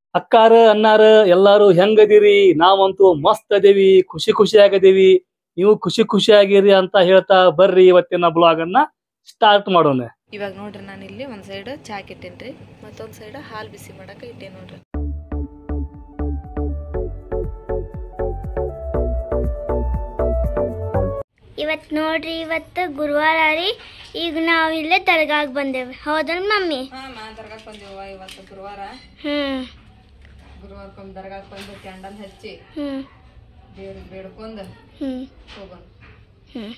ಅಕ್ಕಾರ ಅನ್ನಾರ ಎಲ್ಲಾರು ಹೆಂಗದಿರಿ ನಾವಂತೂ ಮಸ್ತ್ ಅದೇವಿ ಖುಷಿ ಖುಷಿಯಾಗದೇವಿ ನೀವು ಖುಷಿ ಖುಷಿಯಾಗಿರಿ ಅಂತ ಹೇಳ್ತಾ ಬರ್ರಿ ಇವತ್ತಿನ ಬ್ಲಾಗ್ ಅನ್ನ ಸ್ಟಾರ್ಟ್ ಮಾಡೋಣ ಇವಾಗ ನೋಡ್ರಿ ನಾನು ಇಲ್ಲಿ ಒಂದು ಸೈಡ್ ಚಾಕ್ ಇಟ್ಟೇನ್ರಿ ಮತ್ತೊಂದು ಸೈಡ್ ಹಾಲು ಬಿಸಿ ಮಾಡಕ್ಕೆ ಇಟ್ಟೇನಿ ನೋಡ್ರಿ ಇವತ್ತು ನೋಡ್ರಿ ಇವತ್ತು ಗುರುವಾರ ರೀ ಈಗ ನಾವು ಇಲ್ಲೇ ದರ್ಗಾಗ್ ಬಂದೇವೆ ಹೌದಲ್ ಮಮ್ಮಿ ಹಾಂ ಮಾ ದರ್ಗಾಕ್ಕೆ ಬಂದೇವ ಇವತ್ತು ಗುರುವಾರ ಹ್ಮ್ ಗುರುವಾರಕ್ಕೊಮ್ಮೆ ದರ್ಗಾಕ್ಕೆ ಬಂದು ಕ್ಯಾಂಡಲ್ ಹಚ್ಚಿ ಹ್ಮ್ ದೇವ್ರಿಗೆ ಬೇಡ್ಕೊಂಡು ಹ್ಮ್ ಹೋಗೋಣ ಹ್ಮ್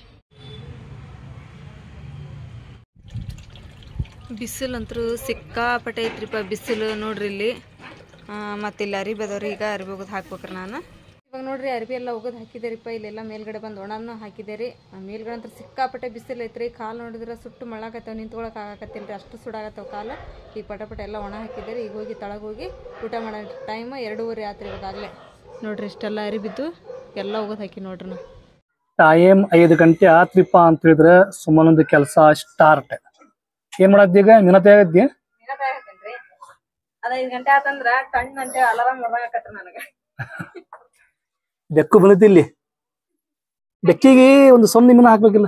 ಬಿಸಿಲು ಅಂತೂ ಸಿಕ್ಕಾಪಟ್ಟೆ ಐತ್ರಿಪ್ಪ ಬಿಸಿಲು ನೋಡ್ರಿ ಇಲ್ಲಿ ಮತ್ತು ಇಲ್ಲಿ ಅರಿಬಿ ಅದಾವ್ರಿ ಈಗ ಅರಿಬಿ ಒಗದು ಹಾಕ್ಬೇಕ್ರಿ ನಾನು ಇವಾಗ ನೋಡ್ರಿ ಅರಿಬಿ ಎಲ್ಲ ಒಗದು ಹಾಕಿದೇರಿಪ್ಪ ಇಲ್ಲೆಲ್ಲ ಮೇಲ್ಗಡೆ ಬಂದು ಒಣನು ಹಾಕಿದೇರಿ ಆ ಮೇಲ್ಗಡೆ ಅಂತ ಸಿಕ್ಕಾಪಟ್ಟೆ ಬಿಸಿಲು ಐತ್ರಿ ಕಾಲು ನೋಡಿದ್ರೆ ಸುಟ್ಟು ಮಳ್ಳಾಕತ್ತವ ನಿಂತ್ಕೊಳಕ್ ಆಗಾಕತ್ತಿಲ್ಲ ರೀ ಅಷ್ಟು ಸುಡಾಕತ್ತವ ಕಾಲು ಈಗ ಪಟ ಪಟ ಎಲ್ಲ ಒಣ ಹಾಕಿದೇರಿ ಈಗ ಹೋಗಿ ತಳಗೆ ಹೋಗಿ ಊಟ ಮಾಡೋ ಟೈಮ್ ಎರಡೂವರೆ ಆತ್ರಿ ಇವಾಗಲೇ ನೋಡ್ರಿ ಇಷ್ಟೆಲ್ಲ ಅರಿಬಿದ್ದು ಎಲ್ಲ ಒಗದು ಹಾಕಿ ನೋಡ್ರಿ ನಾ ಟೈಮ್ ಐದು ಗಂಟೆ ಆತ್ರಿಪ್ಪ ಅಂತ ಹೇಳಿದ್ರೆ ಸುಮ್ಮನೊಂದು ಕೆಲಸ ಸ್ಟಾರ್ಟ್ ಏನ್ ಮಾಡತ್ತಿ ಈಗ ಮಿನತೆ ಆಗತ್ತಿ ಅದ ಐದು ಗಂಟೆ ಆತಂದ್ರ ಕಣ್ಣು ಗಂಟೆ ಅಲಾರಾಮ್ ಹೊಡ್ದಾಕತ್ರಿ ನನಗೆ ಬೆಕ್ಕು ಬಂದೈತಿ ಇಲ್ಲಿ ಬೆಕ್ಕಿಗೆ ಒಂದು ಸೊನ್ನೆ ಮಿನ ಹಾಕ್ಬೇಕಿಲ್ಲ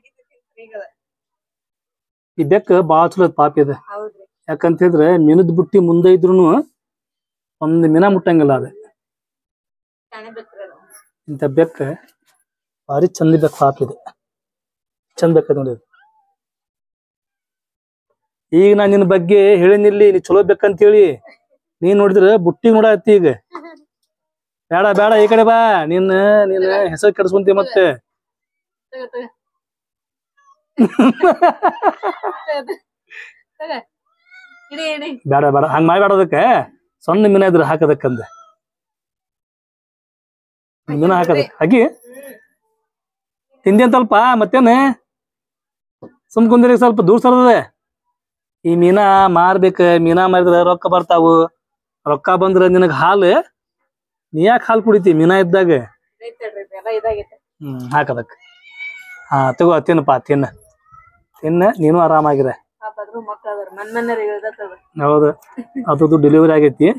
ಈ ಬೆಕ್ಕ ಬಾಳ ಚಲೋ ಪಾಪಿ ಇದೆ ಹೌದ್ರಿ ಯಾಕಂತ ಹೇಳಿದ್ರೆ ಮಿನದ್ ಬುಟ್ಟಿ ಮುಂದೆ ಇದ್ರೂನು ಒಂದ್ ಮಿನ ಮುಟ್ಟಂಗಿಲ್ಲ ಅದ ಶಾಣೆ ಬಿಡ್ತೀರಿ ಅದು. ಇಂಥ ಬೆಕ್ಕ ಭಾರಿ ಚಂದ ಬೆಕ್ಕ ಪಾಪ ಇದೆ ಚಂದ ಬೆಕ್ಕ ನೋಡಿ ಇದು. ಈಗ ನಾ ನಿನ್ನ ಬಗ್ಗೆ ಹೇಳಿನಿಲ್ಲಿ ನೀ ಚಲೋ ಬೆಕ್ಕಂತ ಹೇಳಿ ನೀನ್ ನೋಡಿದ್ರ ಬುಟ್ಟಿ ನೋಡತ್ತಿ ಈಗ ಬೇಡ ಬೇಡ ಈ ಕಡೆ ಬಾ ನಿನ್ನ ನಿನ್ನ ಹೆಸರು ಕೆಡಿಸ್ಕೊಂತಿ ಮತ್ತೆ ತಗೋ, ತಗೋ. ತಗೋ. ಇಡಿ, ಇಡಿ. ಬೇಡ ಬೇಡ ಹಂಗ ಮಾಡ್ಬೇಡದಕ್ಕೆ ಸಣ್ಣ ಮಿನ ಇದ್ರ ಹಾಕದಕ್ಕಂದ ಮಿನ ಹಾಕದಕ್ ಹಾಕಿ ತಿಂದಿ ಅಂತಲ್ಪ ಮತ್ತೇನ ಸುಮ್ ಕುಂದ್ರಿ ಸ್ವಲ್ಪ ದೂರ ಸರದದೆ ಈ ಮೀನಾ ಮಾರ್ಬೇಕ ಮೀನಾ ಮಾರಿದ್ರ ರೊಕ್ಕ ಬರ್ತಾವು ರೊಕ್ಕ ಬಂದ್ರ ನಿನಗ ಹಾಲು ನೀ ಯಾಕೆ ಹಾಲು ಕುಡಿತಿ ಮೀನಾ ಇದ್ದಾಗ ಐತ್ ತಡ್ರಿ, ಇದೆಲ್ಲ ಇದಾಗೈತೆ. ಹ್ಮ್ ಹಾಕದಕ್ ಹಾ ತಗೋ ತಿನ್ನಪ್ಪ ತಿನ್ನ ತಿನ್ನ ನೀನು ಆರಾಮಾಗಿರ ಪಾಪ ಅದ್ರ ಮಕ್ಳು ಅದಾರ ಮನ್ ಮನ್ಯಾರ ಇಳ್ದತ್ತದ ಹೌದು ಅದು ಡೆಲಿವರಿ ಆಗೈತಿ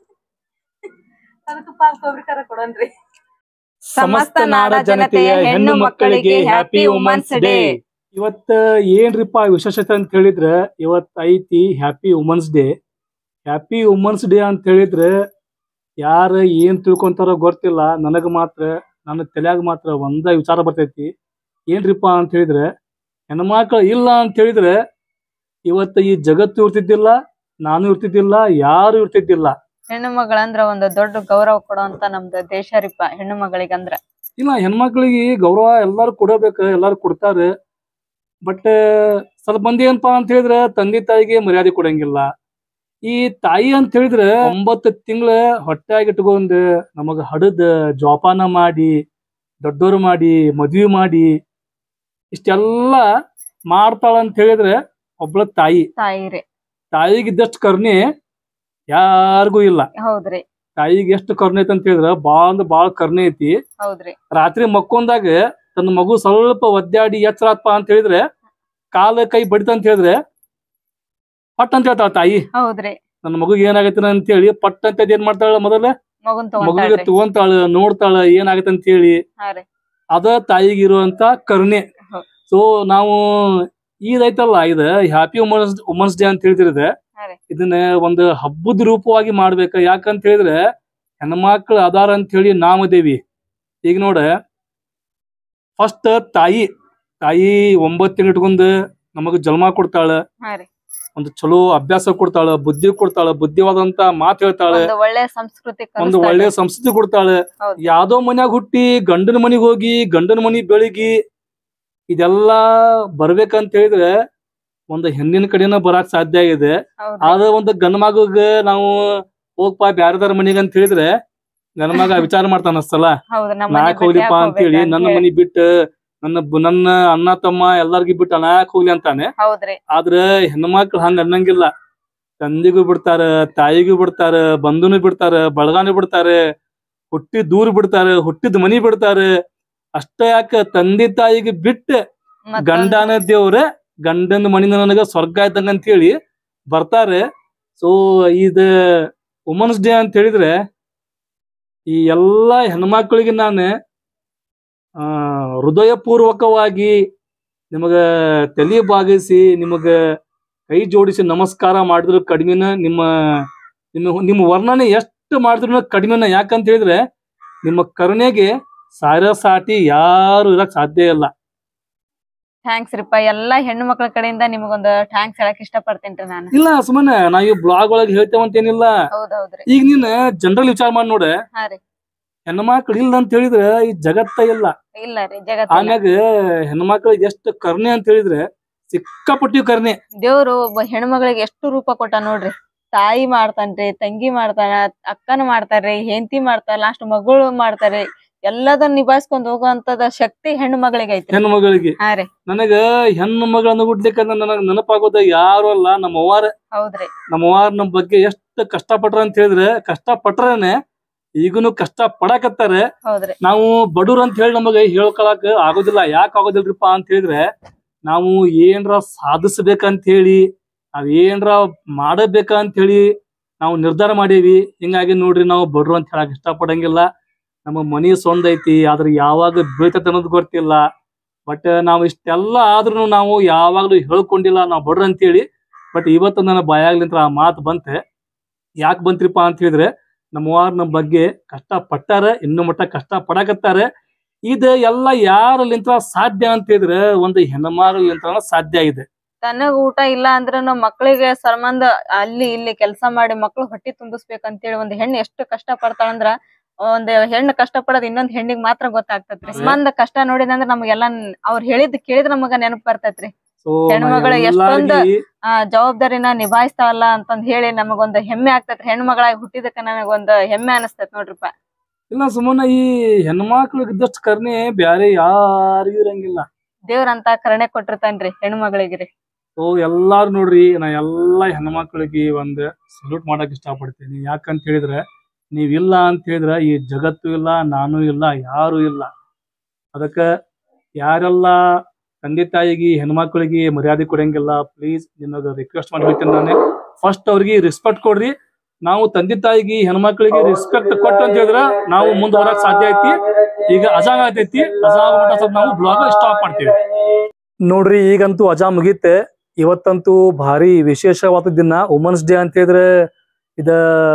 ಅದಕ್ಕೆ ಪಾಪ ಕೊಬ್ಬರಿ ಖಾರ ಕೊಡನ್ರಿ ಸಮಸ್ತ ನಾಡ ಜನತೆಯ ಹೆಣ್ಣು ಮಕ್ಕಳಿಗೆ ಹ್ಯಾಪಿ ವುಮನ್ಸ್ ಡೇ ಇವತ್ತ ಏನ್ರಿಪ್ಪ ವಿಶೇಷತೆ ಅಂತ ಹೇಳಿದ್ರ ಇವತ್ ಐತಿ happy women's day happy women's day ಅಂತ ಹೇಳಿದ್ರ ಯಾರ ಏನ್ ತಿಳ್ಕೊಂತಾರೋ ಗೊತ್ತಿಲ್ಲ ನನಗ ಮಾತ್ರ ನನ್ನ ತಲ್ಯಾಗ ಮಾತ್ರ ಒಂದ ವಿಚಾರ ಬರ್ತೈತಿ ಏನ್ರಿಪ್ಪ ಅಂತ ಹೇಳಿದ್ರ ಹೆಣ್ಮಕ್ಳು ಇಲ್ಲ ಅಂತ ಹೇಳಿದ್ರೆ ಇವತ್ತ ಈ ಜಗತ್ತು ಇರ್ತಿದ್ದಿಲ್ಲ ನಾನು ಇರ್ತಿದ್ದಿಲ್ಲ ಯಾರು ಇರ್ತಿದ್ದಿಲ್ಲ ಹೆಣ್ಣು ಮಗಳಂದ್ರ ಒಂದು ದೊಡ್ಡ ಗೌರವ ಕೊಡುವಂತ ನಮ್ದು ದೇಶ ರೀಪ ಹೆಣ್ಣು ಮಗಳಿಗಂದ್ರ ಇಲ್ಲ ಹೆಣ್ಮಕ್ಳಿಗೆ ಗೌರವ ಎಲ್ಲಾರು ಕೊಡಬೇಕು ಎಲ್ಲಾರು ಕೊಡ್ತಾರ ಬಟ್ ಸ್ವಲ್ಪ ಮಂದಿ ಏನಪ್ಪಾ ಅಂತ ಹೇಳಿದ್ರೆ ತಂದೆ ತಾಯಿಗೆ ಮರ್ಯಾದೆ ಕೊಡಂಗಿಲ್ಲ ಈ ತಾಯಿ ಅಂತ ಹೇಳಿದ್ರೆ ಒಂಬತ್ತು ತಿಂಗಳ ಹೊಟ್ಟ್ಯಾಗ ಇಟ್ಕೊಂಡ್ ನಮಗ ಹಡದ್ ಜೋಪಾನ ಮಾಡಿ ದೊಡ್ಡೋರು ಮಾಡಿ ಮದ್ವಿ ಮಾಡಿ ಇಷ್ಟೆಲ್ಲ ಮಾಡ್ತಾಳ ಅಂತ ಹೇಳಿದ್ರೆ ಒಬ್ಳ ತಾಯಿ ತಾಯಿ ರೀ ತಾಯಿಗಿದ್ದಷ್ಟು ಕರ್ಣೆ ಯಾರಿಗೂ ಇಲ್ಲ ಹೌದ್ರಿ ತಾಯಿಗೆ ಎಷ್ಟು ಕರ್ಣೆ ಐತಿ ಅಂತ ಹೇಳಿದ್ರೆ ಬಾಳ ಅಂದ್ರ ಬಾಳ ಕರ್ಣೆ ಐತಿ ಹೌದ್ರಿ ರಾತ್ರಿ ಮಕ್ಕೊಂದಾಗ ತನ್ನ ಮಗು ಸ್ವಲ್ಪ ಒದ್ದಾಡಿ ಎಚ್ಚರಾತ್ಪ ಅಂತ ಹೇಳಿದ್ರೆ ಕಾಲ ಕೈ ಬಡಿತ ಅಂತ ಹೇಳಿದ್ರೆ ಪಟ್ ಅಂತ ಹೇಳ್ತಾಳ ತಾಯಿ ಹೌದ್ರಿ ನನ್ನ ಮಗುಗೆ ಏನಾಗೈತೆ ಅಂತ ಹೇಳಿ ಪಟ್ ಅಂತ ಏನ್ ಮಾಡ್ತಾಳ ಮೊದಲ ಮಗುನ್ ಮಗುಗೆ ತಗೊಂಡ್ರಿ ತಗೊಂತಾಳ ನೋಡ್ತಾಳ ಏನಾಗೈತೆ ಅಂತ ಹೇಳಿ ಹಾ ರೀ ಅದ ತಾಯಿಗೆ ಇರುವಂತ ಕರುಣೆ ಹೌದ್. ಸೊ ನಾವು ಇದೈತಲ್ಲ ಇದು ಹ್ಯಾಪಿ ವುಮನ್ಸ್ ವುಮನ್ಸ್ ಡೇ ಅಂತ ಹೇಳ್ತಿರೋದು ಹಾ ರೀ. ಇದನ್ನ ಒಂದು ಹಬ್ಬದ ರೂಪವಾಗಿ ಮಾಡ್ಬೇಕ ಯಾಕಂತ ಹೇಳಿದ್ರೆ ಹೆಣ್ಮಕ್ಳು ಅದಾರ ಅಂತ ಹೇಳಿ ನಾಮದೇವಿ ಈಗ ನೋಡ ಫಸ್ಟ್ ತಾಯಿ ತಾಯಿ ಒಂಬತ್ತು ತಿಂಗಳು ಇಟ್ಕೊಂಡ್ ನಮಗ್ ಜನ್ಮ ಕೊಡ್ತಾಳ ಹಾ ರೀ ಒಂದು ಚಲೋ ಅಭ್ಯಾಸ ಕೊಡ್ತಾಳ ಬುದ್ಧಿ ಕೊಡ್ತಾಳ ಬುದ್ಧಿವಾದಂತ ಮಾತು ಹೇಳ್ತಾಳ ಒಂದು ಒಳ್ಳೆ ಸಂಸ್ಕೃತಿ ಒಂದು ಒಳ್ಳೆ ಸಂಸ್ಕೃತಿ ಕೊಡ್ತಾಳೆ ಹೌದು. ಯಾವ್ದೋ ಮನ್ಯಾಗ ಹುಟ್ಟಿ ಗಂಡನ ಮನಿಗ್ ಹೋಗಿ ಗಂಡನ ಮನಿ ಬೆಳಗಿ ಇದೆಲ್ಲಾ ಬರ್ಬೇಕಂತ ಹೇಳಿದ್ರೆ ಒಂದು ಹೆಣ್ಣಿನ ಕಡೆನ ಬರಾಕ್ ಸಾಧ್ಯ ಇದೆ ಆದ್ರೆ ಒಂದು ಗಂಡ ಮಗಗ ನಾವು ಹೋಗ್ಪಾ ಬ್ಯಾರದಾರ ಮನಿಗ್ ಅಂತ ಹೇಳಿದ್ರೆ ಗಂಡ ಮಗ ವಿಚಾರ ಮಾಡ್ತಾನ ಅಷ್ಟಲ್ಲ ಹೌದು ನಮ್ಮ ನಾಕ್ ಹೋಗ್ಲಿಪ್ಪ ಅಂತ ಹೇಳಿ ನನ್ನ ಮನಿ ಬಿಟ್ಟ ನನ್ನ ಬ- ನನ್ನ ಅಣ್ಣ ತಮ್ಮ ಎಲ್ಲಾರ್ಗಿ ಬಿಟ್ಟು ಅನಾಕ್ ಹೋಗ್ಲಿ ಅಂತಾನೆ ಹೌದ್ರಿ ಆದ್ರ ಹೆಣ್ಮಕ್ಳು ಹಂಗ ಅನ್ನಂಗಿಲ್ಲ ತಂದೆಗೂ ಬಿಡ್ತಾರ ತಾಯಿಗೂ ಬಿಡ್ತಾರ ಬಂಧುನು ಬಿಡ್ತಾರ ಬಳಗಾನು ಬಿಡ್ತಾರ ಹುಟ್ಟಿ ದೂರ ಬಿಡ್ತಾರ ಹುಟ್ಟಿದ ಮನಿ ಬಿಡ್ತಾರ ಅಷ್ಟ ಯಾಕ ತಂದೆ ತಾಯಿಗೆ ಬಿಟ್ಟ ಮತ್ತೊಂದ್- ಗಂಡನ ದೇವ್ರ ಗಂಡನ ಮನಿನ ನನಗ ಸ್ವರ್ಗ ಇದ್ದಂಗ ಅಂತ ಹೇಳಿ ಬರ್ತಾರೆ ಸೊ ಇದ ವುಮನ್ಸ್ ಡೇ ಅಂತ ಹೇಳಿದ್ರೆ ಈ ಎಲ್ಲಾ ಹೆಣ್ಮಕ್ಳಿಗೆ ನಾನು ಆ ಹೃದಯಪೂರ್ವಕವಾಗಿ ನಿಮಗ ತಲೆ ಬಾಗಿಸಿ ನಿಮಗ ಕೈ ಜೋಡಿಸಿ ನಮಸ್ಕಾರ ಮಾಡಿದ್ರು ಕಡಿಮೆನ ನಿಮ್ಮ ನಿಮ್ಮ ನಿಮ್ಮ ವರ್ಣನೆ ಎಷ್ಟು ಮಾಡಿದ್ರು ಕಡಿಮೆನ ಯಾಕಂತ ಹೇಳಿದ್ರೆ ನಿಮ್ಮ ಕರುಣೆಗೆ ಸಾರ ಸಾಟಿ ಯಾರು ಇರಕ್ ಸಾಧ್ಯ ಇಲ್ಲ ಥ್ಯಾಂಕ್ಸ್ ರೀಪ ಎಲ್ಲಾ ಹೆಣ್ಣು ಮಕ್ಳ ಕಡೆಯಿಂದ ನಿಮಗೊಂದು ಥ್ಯಾಂಕ್ಸ್ ಹೇಳಕ್ ಇಷ್ಟಪಡ್ತೇನ್ರಿ ನಾನು ಇಲ್ಲ ಸುಮ್ಮನೆ ನಾವ್ ಈ ಬ್ಲಾಗ್ ಒಳಗೆ ಹೇಳ್ತೇವಂತೇನಿಲ್ಲ ಹೌದೌದ್ರಿ ಈಗ ನೀನ್ ಜನರಲ್ ವಿಚಾರ ಮಾಡಿ ನೋಡ ಹಾ ರೀ ಹೆಣ್ಮಕ್ಳು ಇಲ್ಲ ಅಂತ ಹೇಳಿದ್ರೆ ಈ ಜಗತ್ತ ಇಲ್ಲ ಇಲ್ಲ ರೀ ಜಗತ್ತ ಆಮ್ಯಾಗ ಹೆಣ್ಮಕ್ಳಿಗೆ ಎಷ್ಟು ಕರ್ಣೆ ಅಂತ ಹೇಳಿದ್ರೆ ಸಿಕ್ಕಾಪಟ್ಟಿ ಕರ್ಣೆ ದೇವ್ರು ಒಬ್ಬ ಹೆಣ್ಮಗಳಿಗೆ ಎಷ್ಟು ರೂಪ ಕೊಟ್ಟ ನೋಡ್ರಿ ತಾಯಿ ಮಾಡ್ತಾನ್ರಿ ತಂಗಿ ಮಾಡ್ತಾನ ಅಕ್ಕನ ಮಾಡ್ತಾರ್ರಿ ಹೆಂಡತಿ ಮಾಡ್ತಾರ ಲಾಸ್ಟ್ ಮಗಳು ಮಾಡ್ತಾರ್ರಿ ಎಲ್ಲದನ್ನ ನಿಭಾಯಿಸ್ಕೊಂಡ್ ಹೋಗುವಂತದ ಶಕ್ತಿ ಹೆಣ್ಣು ಮಗಳಿಗೆ ಐತ್ರಿ ಹೆಣ್ಣು ಮಗಳಿಗೆ ಹಾ ರೀ ನನಗ ಹೆಣ್ಣು ಮಗಳನ್ನ ಹುಡ್ಲಿಕ್ಕೆ ನನಗ್ ನೆನಪಾಗೋದ ಯಾರು ಅಲ್ಲ ನಮ್ಮ ಅವ್ವಾರ ಹೌದ್ರಿ ನಮ್ಮ ಅವ್ವಾರ ನಮ್ ಬಗ್ಗೆ ಎಷ್ಟು ಕಷ್ಟಪಟ್ರ ಅಂತ ಹೇಳಿದ್ರೆ ಕಷ್ಟ ಪಟ್ರನೆ ಈಗನು ಕಷ್ಟ ಪಡಕತ್ತಾರ ಹೌದ್ರಿ ನಾವು ಬಡವ್ರ ಅಂತ ಹೇಳಿ ನಮಗೆ ಹೇಳ್ಕೊಳಕ್ ಆಗೋದಿಲ್ಲ ಯಾಕೆ ಆಗೋದಿಲ್ರಿಪ್ಪ ಅಂತ ಹೇಳಿದ್ರೆ ನಾವು ಏನ್ರ ಸಾಧಿಸ್ಬೇಕಂತ ಹೇಳಿ ನಾವ್ ಏನ್ರ ಮಾಡಬೇಕಂತ ಹೇಳಿ ನಾವು ನಿರ್ಧಾರ ಮಾಡೇವಿ ಹಿಂಗಾಗಿ ನೋಡ್ರಿ ನಾವು ಬಡ್ರು ಅಂತ ಹೇಳಕ್ ಇಷ್ಟಪಡಂಗಿಲ್ಲ ನಮ್ಮ ಮನಿ ಸೊಂದ ಐತಿ ಆದ್ರೆ ಯಾವಾಗ ಬೀಳ್ತೈತೆ ಅನ್ನೋದು ಗೊತ್ತಿಲ್ಲ ಬಟ್ ನಾವು ಇಷ್ಟೆಲ್ಲ ಆದ್ರೂ ನಾವು ಯಾವಾಗ್ಲೂ ಹೇಳ್ಕೊಂಡಿಲ್ಲ ನಾವು ಬಡ್ರು ಅಂತೇಳಿ ಬಟ್ ಇವತ್ತು ನನ್ನ ಬಾಯಾಗ್ಲಿಂತ್ರ ಆ ಮಾತು ಬಂತೆ ಯಾಕೆ ಬಂತ್ರಿಪ್ಪ ಅಂತ ಹೇಳಿದ್ರೆ ನಮ್ಮವಾರ್ ನಮ್ಮ ಬಗ್ಗೆ ಕಷ್ಟ ಪಟ್ಟಾರ ಇನ್ನು ಮಟ್ಟ ಕಷ್ಟ ಪಡಕತ್ತಾರ ಇದು ಎಲ್ಲ ಯಾರಲ್ಲಿಂತ್ರ ಸಾಧ್ಯ ಅಂತ ಹೇಳಿದ್ರೆ ಒಂದು ಹೆಣ್ಮಗಳಿಂತ್ರ ಸಾಧ್ಯ ಇದೆ ತನಗ್ ಊಟ ಇಲ್ಲ ಅಂದ್ರೂ ಮಕ್ಳಿಗೆ ಸಂಬಂಧ ಅಲ್ಲಿ ಇಲ್ಲಿ ಕೆಲಸ ಮಾಡಿ ಮಕ್ಳು ಹೊಟ್ಟಿ ತುಂಬಿಸ್ಬೇಕಂತೇಳಿ ಒಂದ್ ಹೆಣ್ಣು ಎಷ್ಟು ಕಷ್ಟ ಪಡ್ತಾಳಂದ್ರ ಒಂದ್ ಹೆಣ್ಣು ಕಷ್ಟ ಪಡೋದ್ ಇನ್ನೊಂದ್ ಹೆಣ್ಣಿಗ್ ಮಾತ್ರ ಗೊತ್ತಾಗ್ತತ್ರಿ ಸಂಬಂಧ ಕಷ್ಟ ನೋಡಿದಂದ್ರ ನಮಗೆಲ್ಲ ಅವ್ರು ಹೇಳಿದ್ ಕೇಳಿದ್ರ ನಮಗ ನೆನಪು ಬರ್ತೈತ್ರಿ ಸೊ ಹೆಣ್ಮಗಳು ಎಷ್ಟೊಂದು ಆ ಜವಾಬ್ದಾರಿನ ನಿಭಾಯಿಸ್ತಾವಲ್ಲ ಅಂತಂದ್ ಹೇಳಿ ನಮಗೊಂದ್ ಹೆಮ್ಮೆ ಆಗ್ತೈತ್ರಿ ಹೆಣ್ಣು ಮಗಳಾಗಿ ಹುಟ್ಟಿದಕ್ಕ ನನಗೊಂದ್ ಹೆಮ್ಮೆ ಅನಸ್ತೈತ್ ನೋಡ್ರಿಪ್ಪ ಇಲ್ಲ ಸುಮ್ಮನೆ ಈ ಹೆಣ್ಮಕ್ಳಿಗೆ ಇದ್ದಷ್ಟು ಕರ್ಣೆ ಬ್ಯಾರೆ ಯಾರಿಗೂ ಇರಂಗಿಲ್ಲ ದೇವ್ರಂತ ಕರುಣೆ ಕೊಟ್ಟಿರ್ತಾನ್ರಿ ಹೆಣ್ಣು ಮಗಳಿಗ್ರಿ ಸೊ ಎಲ್ಲಾರು ನೋಡ್ರಿ ನಾ ಎಲ್ಲಾ ಹೆಣ್ಮಕ್ಳಿಗೆ ಒಂದ್ ಸಲ್ಯೂಟ್ ಮಾಡಕ್ ಇಷ್ಟಪಡ್ತೀನಿ ಯಾಕಂತ ಹೇಳಿದ್ರೆ ನೀವಿಲ್ಲ ಅಂತ ಹೇಳಿದ್ರೆ ಈ ಜಗತ್ತು ಇಲ್ಲ ನಾನು ಇಲ್ಲ ಯಾರು ಇಲ್ಲ ಅದಕ್ಕ ಯಾರೆಲ್ಲ ತಂದೆ ತಾಯಿಗೆ ಹೆಣ್ಮಕ್ಳಿಗೆ ಮರ್ಯಾದೆ ಕೊಡಂಗಿಲ್ಲ ಪ್ಲೀಸ್ ನಿಮಗೆ ರಿಕ್ವೆಸ್ಟ್ ಮಾಡ್ಬಿಡ್ತೀನಿ ನಾನು ಫಸ್ಟ್ ಅವ್ರಿಗೆ ರೆಸ್ಪೆಕ್ಟ್ ಕೊಡ್ರಿ ನಾವು ತಂದೆ ತಾಯಿಗೆ ಹೆಣ್ಮಕ್ಳಿಗೆ ರೆಸ್ಪೆಕ್ಟ್ ಕೊಟ್ಟು ಅಂತ ಹೇಳಿದ್ರೆ ನಾವು ಮುಂದೆ ಬರಕ್ ಸಾಧ್ಯ ಐತಿ ಈಗ ಅಜಾಗ ಆಗತೈತಿ ಅಜಾ ಆಗ್ಬಿಟ್ಟ ಸ್ವಲ್ಪ ನಾವು ಬ್ಲಾಗ್ ಸ್ಟಾಪ್ ಮಾಡ್ತೀವಿ ನೋಡ್ರಿ ಈಗಂತೂ ಅಜಾ ಮುಗೀತೆ ಇವತ್ತಂತೂ ಭಾರಿ ವಿಶೇಷವಾದ ದಿನ ವುಮನ್ಸ್ ಡೇ ಅಂತ ಹೇಳಿದ್ರೆ ಇದ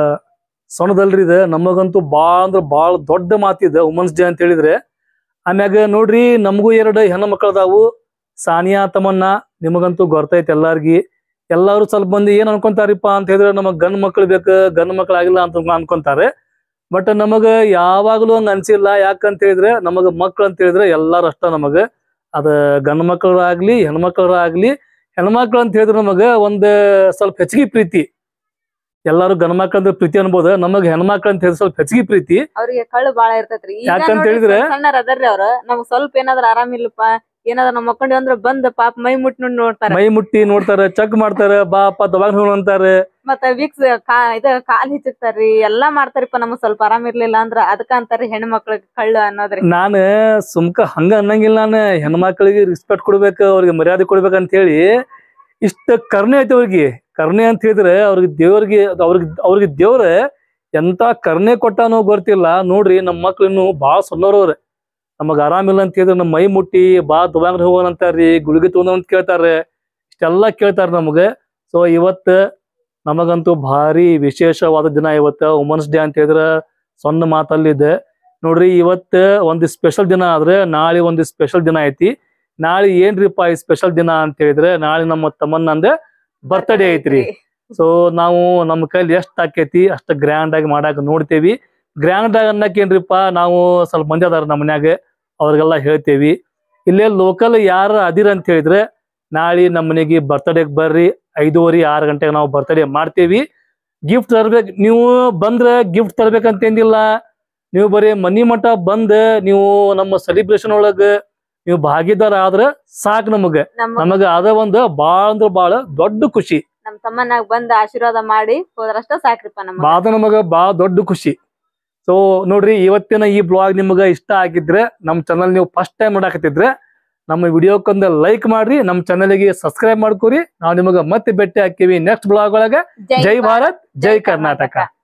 ಸಣ್ಣದಲ್ರಿ ಇದ ನಮಗಂತೂ ಬಾಳ ಅಂದ್ರ ಬಾಳ ದೊಡ್ಡ ಮಾತಿದ ವುಮನ್ಸ್ ಡೇ ಅಂತ ಹೇಳಿದ್ರೆ ಆಮ್ಯಾಗ ನೋಡ್ರಿ ನಮಗೂ ಎರಡು ಹೆಣ್ಣು ಮಕ್ಕಳದಾವು ಸಾನಿಯಾ ತಮನ್ನ ನಿಮಗಂತೂ ಗೊತ್ತೈತಿ ಎಲ್ಲಾರ್ಗಿ ಎಲ್ಲಾರು ಸ್ವಲ್ಪ ಮಂದಿ ಏನ್ ಅನ್ಕೊಂತಾರಿಪ್ಪ ಅಂತ ಹೇಳಿದ್ರೆ ನಮಗ್ ಗಂಡ್ ಮಕ್ಳು ಬೇಕು ಗಂಡ್ ಮಕ್ಳು ಆಗಿಲ್ಲ ಅಂತ ಅನ್ಕೊಂತಾರೆ ಬಟ್ ನಮಗ ಯಾವಾಗ್ಲೂ ಹಂಗ ಅನ್ಸಿಲ್ಲ ಯಾಕಂತ ಹೇಳಿದ್ರೆ ನಮಗ ಮಕ್ಳು ಅಂತ ಹೇಳಿದ್ರೆ ಎಲ್ಲಾರು ಅಷ್ಟ ನಮಗ ಅದ ಗಂಡ್ ಮಕ್ಕಳಾಗ್ಲಿ ಹೆಣ್ಮಕ್ಳಾಗ್ಲಿ ಹೆಣ್ಮಕ್ಳು ಅಂತ ಹೇಳಿದ್ರೆ ನಮಗ ಒಂದ್ ಸ್ವಲ್ಪ ಹೆಚ್ಚಿಗೆ ಪ್ರೀತಿ ಎಲ್ಲಾರು ಗಂಡ್ ಮಕ್ಳು ಅಂದ್ರೆ ಪ್ರೀತಿ ಅನ್ಬೋದು ನಮಗ್ ಹೆಣ್ಮಕ್ಳು ಅಂತ ಹೇಳಿದ್ರೆ ಸ್ವಲ್ಪ ಹೆಚ್ಚಿಗೆ ಪ್ರೀತಿ ಅವ್ರಿಗೆ ಕಳ್ಳು ಬಾಳ ಇರ್ತೈತ್ರಿ ಈಗ ಯಾಕಂತ ನೋಡ್ರಿ ಹೇಳಿದ್ರೆ- ಸಣ್ಣ ಸಣ್ಣರ್ ಅದಾರ್ರಿ ಅವ್ರ ನಮ್ಗ್ ಸ್ವಲ್ಪ ಏನಾದ್ರ ಆರಾಮಿಲ್ಲಪ್ಪ ಏನಾದ್ರ ನಮ್ ಮಕ್ಕೊಂಡಿ ಅಂದ್ರ ಬಂದ್ ಪಾಪ ಮೈ ಮುಟ್ ನೋಡಿ ನೋಡ್ತಾರ ಮೈ ಮುಟ್ಟಿ ನೋಡ್ತಾರ ಚೆಕ್ ಮಾಡ್ತಾರ ಬಾಪ ದವಾಖಾನೆ ಹೋಗೋಣ ಅಂತಾರ ಮತ್ತ ವಿಕ್ಸ್ ಕಾ ಇದ ಕಾಲ್ ಹಿಚ್ಚಿರ್ತಾರ್ರಿ ಎಲ್ಲಾ ಮಾಡ್ತಾರಿಪ್ಪ ನಮಗ್ ಸ್ವಲ್ಪ ಆರಾಮಿರ್ಲಿಲ್ಲ ಅಂದ್ರ ಅದಕ್ಕ ಅಂತಾರ್ರಿ ಹೆಣ್ಣು ಮಕ್ಳಿಗೆ ಕಳ್ಳು ಅನ್ನೋದ್ರಿ ನಾನ ಸುಮ್ಕ ಹಂಗ ಅನ್ನಂಗಿಲ್ಲ ನಾನು ಹೆಣ್ಮಕ್ಳಿಗೆ ರೆಸ್ಪೆಕ್ಟ್ ಕೊಡ್ಬೇಕು ಅವ್ರಿಗೆ ಮರ್ಯಾದೆ ಕೊಡ್ಬೇಕಂತ ಹೇಳಿ ಇಷ್ಟ ಕರ್ಣೆ ಐತಿ ಅವ್ರಿಗೆ ಕರ್ಣೆ ಅಂತ ಹೇಳಿದ್ರೆ ಅವ್ರಿಗೆ ದೇವ್ರಿಗೆ ಅವ್ರಿಗೆ ಅವ್ರಿಗೆ ದೇವ್ರ ಎಂತ ಕರ್ಣೆ ಕೊಟ್ಟಾನೋ ಗೊತ್ತಿಲ್ಲ ನೋಡ್ರಿ ನಮ್ಮ ಮಕ್ಳು ಇನ್ನು ಬಾಳ ಸಣ್ಣವ್ರವ್ರ ನಮಗ್ ಆರಾಮಿಲ್ಲ ಅಂತ ಹೇಳಿದ್ರೆ ನಮ್ಮ ಮೈ ಮುಟ್ಟಿ ಬಾ ದವಾಖಾನೆ ಹೋಗೋಣ ಅಂತಾರ್ರಿ ಗುಳಿಗೆ ತಗೊಂಡ್ ಅಂತ ಕೇಳ್ತಾರ ಇಷ್ಟೆಲ್ಲಾ ಕೇಳ್ತಾರ ನಮಗ ಸೊ ಇವತ್ತ ನಮಗಂತೂ ಭಾರಿ ವಿಶೇಷವಾದ ದಿನ ಇವತ್ತ ವುಮನ್ಸ್ ಡೇ ಅಂತ ಹೇಳಿದ್ರ ಸಣ್ಣ ಮಾತಲ್ಲಿದೆ ನೋಡ್ರಿ ಇವತ್ತ ಒಂದ್ ಸ್ಪೆಷಲ್ ದಿನ ಆದ್ರೆ ನಾಳೆ ಒಂದ್ ಸ್ಪೆಷಲ್ ದಿನ ಐತಿ ನಾಳೆ ಏನ್ರಿಪ್ಪ ಈ ಸ್ಪೆಷಲ್ ದಿನ ಅಂತ ಹೇಳಿದ್ರೆ ನಾಳೆ ನಮ್ಮ ತಮ್ಮನ್ನಂದ ಬರ್ತ್ಡೇ ಐತ್ರಿ ಸೊ ನಾವು ನಮ್ಮ ಕೈಲಿ ಎಷ್ಟ್ ಆಕೈತಿ ಅಷ್ಟ ಗ್ರ್ಯಾಂಡ್ ಆಗಿ ಮಾಡಾಕ ನೋಡ್ತೇವಿ ಗ್ರ್ಯಾಂಡ್ ಆಗಿ ಅನ್ನಕ್ ಏನ್ರಿಪ್ಪ ನಾವು ಸ್ವಲ್ಪ ಮಂದಿ ಅದಾರ ನಮ್ಮ ಮನ್ಯಾಗ ಅವ್ರಿಗೆಲ್ಲ ಹೇಳ್ತೇವಿ ಇಲ್ಲೇ ಲೋಕಲ್ ಯಾರ ಅದಿರ ಅಂತ ಹೇಳಿದ್ರೆ ನಾಳೆ ನಮ್ಮ ಮನೆಗೆ ಬರ್ತ್ಡೇಗ್ ಬರ್ರಿ ಐದೂವರೆ ಆರು ಗಂಟೆಗೆ ನಾವು ಬರ್ತ್ಡೇ ಮಾಡ್ತೇವಿ ಗಿಫ್ಟ್ ತರ್ಬೇಕು ನೀವು ಬಂದ್ರೆ ಗಿಫ್ಟ್ ತರ್ಬೇಕಂತೇನಿಲ್ಲ ನೀವು ಬರೀ ಮನಿ ಮಠ ಬಂದ್ ನೀವು ನಮ್ಮ ಸೆಲಿಬ್ರೇಷನ್ ಒಳಗ ನೀವು ಭಾಗಿದಾರ ಆದ್ರ ಸಾಕ್ ನಮಗ ನಮ್ಮ ನಮಗ ಅದ ಒಂದ್ ಬಾಳ ಅಂದ್ರ ಬಾಳ ದೊಡ್ಡ ಖುಷಿ ನಮ್ ತಮ್ಮನಾಗ ಬಂದ್ ಆಶೀರ್ವಾದ ಮಾಡಿ ಹೋದ್ರಷ್ಟ ಸಾಕ್ರಿಪ್ಪ ನಮಗ ಬಾದ ನಮಗ ಬಾಳ ದೊಡ್ಡ ಖುಷಿ ಸೊ ನೋಡ್ರಿ ಇವತ್ತಿನ ಈ ಬ್ಲಾಗ್ ನಿಮಗ ಇಷ್ಟ ಆಗಿದ್ರೆ ನಮ್ ಚಾನಲ್ ನೀವು ಫಸ್ಟ್ ಟೈಮ್ ನೋಡಾಕತ್ತಿದ್ರೆ ನಮ್ಮ ವಿಡಿಯೋಕ್ಕೊಂದು ಲೈಕ್ ಮಾಡ್ರಿ ನಮ್ಮ ಚಾನಲ್ಗೆ ಸಬ್ಸ್ಕ್ರೈಬ್ ಮಾಡ್ಕೊರಿ ನಾವು ನಿಮಗ ಮತ್ತೆ ಭೇಟಿ ಹಾಕಿವಿ ನೆಕ್ಸ್ಟ್ ಬ್ಲಾಗ್ ಒಳಗ ಜೈ ಭಾರತ್ ಜೈ ಕರ್ನಾಟಕ